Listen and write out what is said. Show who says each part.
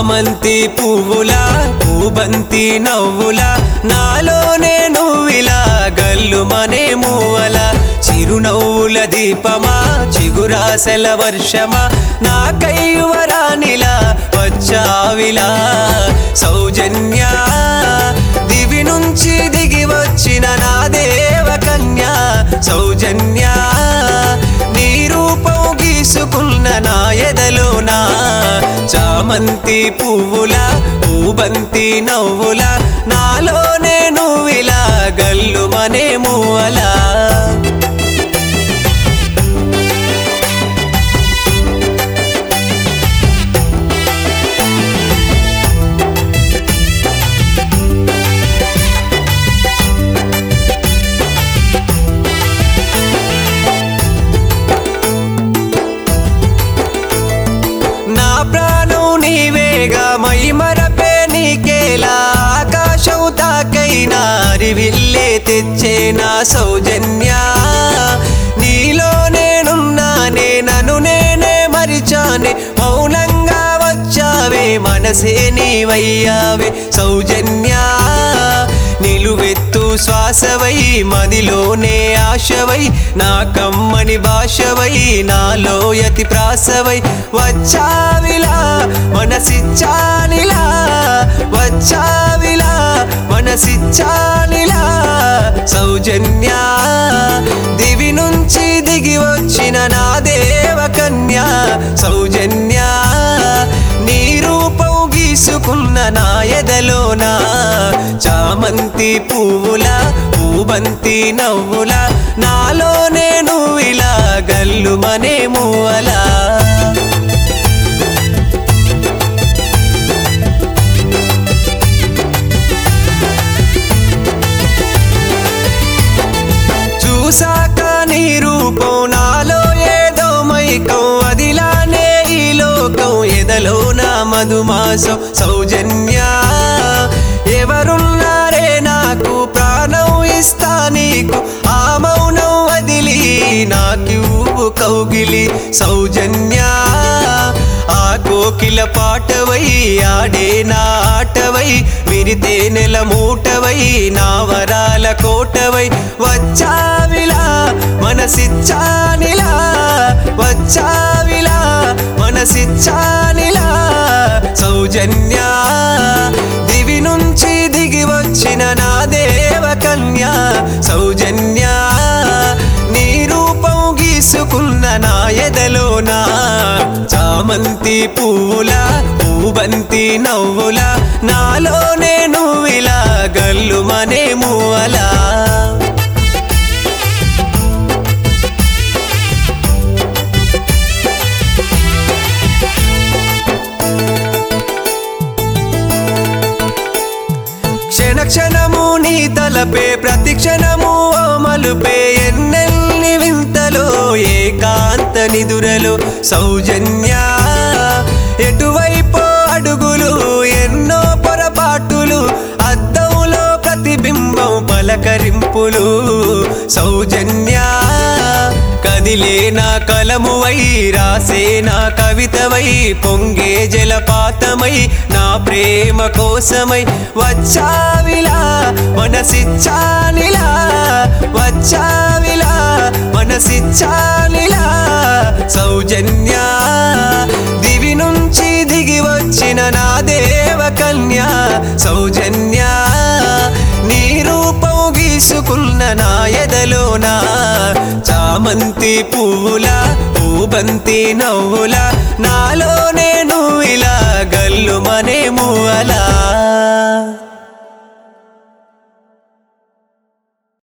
Speaker 1: చామంతి పువ్వుల పూబంతి నవ్వుల నాలోనే నువ్విలా గల్లుమనే మూవల చిరునవ్వుల దీపమా చిగురాసల వర్షమా నా కైవరానిలా వచ్చావిలా సౌజన్య దివి నుంచి దిగి వచ్చిన నా దేవ కన్యా సౌజన్య నీ రూపం గీసుకున్న నా ఎదలోనా చామంతి పువ్వుల పూబంతి నవ్వుల నాలోనే నువ్విలా గల్లుమనే మూవలా నా ప్రాణం నీవేగా మై మరపే నీకేలా ఆకాశం తాకైనా అరివిల్లే తెచ్చే నా సౌజన్య నీలో నేనున్నానే నన్ను నేనే మరిచానే మౌనంగా వచ్చావే మనసే నీవయ్యావే సౌజన్య నిలువెత్తు శ్వాసవై మదిలోనే ఆశవై నా కమ్మని భాషవై నాలో యతి ప్రాసవై వచ్చావిలా మనసిచ్చానిలా వచ్చావిలా మనసిచ్చానిలా సౌజన్య దివి నుంచి దిగి వచ్చిన నా దేవ కన్యా సౌజన్య నీ రూపం గీసుకున్న నా ఎదలోనా చామంతి పువ్వుల పూబంతి నవ్వుల నాలోనే నువ్విలా గల్లుమనే మూవలా చూసాక నీ రూపం నాలో ఏదో మైకం అదిలానే ఈ లోకం ఎదలో నా మధుమాసం సౌజన్య ఎవరున్నారే నాకు ప్రాణం ఇస్తా నీకు ఆ మౌనం వదిలి నాకివ్వు కౌగిలి సౌజన్య ఆ కోకిల పాటవై ఆడే నా ఆటవై విరితే నెల మూటవై నా వరాల కోటవై వచ్చావిలా మనసిచ్చానిలా వచ్చావిలా మనసిచ్చానిలా సౌజన్య దివి నుంచి దిగి వచ్చిన నా దేవ కన్యా సౌజన్య నీ రూపం గీసుకున్న నా ఎదలోనా చామంతి పువ్వుల పూబంతి నవ్వుల నాలోనే నువ్విలా గల్లుమనే మూవలా క్షణ క్షణము నీ తలపే ప్రతి క్షణము ఓ మలుపే ఎన్నెల్ని వింతలో ఏకాంత నిదురలు సౌజన్య ఎటువైపో అడుగులు ఎన్నో పొరపాటులు అద్దంలో ప్రతిబింబం పలకరింపులు సౌజన్య కదిలే నా కలమువై రాసే నా కవితవై పొంగే జలపాతమై నా ప్రేమ కోసమై వచ్చావిలా మనసిచ్చానిలా వచ్చావిలా మనసిచ్చానిలా సౌజన్య దివి నుంచి దిగి వచ్చిన నా దేవ కన్యా సౌజన్య నీ రూపం గీసుకున్న నా ఎదలోనా చామంతి పువ్వుల పూబంతి నవ్వుల నాలోనే నువ్విలా గల్లుమనే మూవలా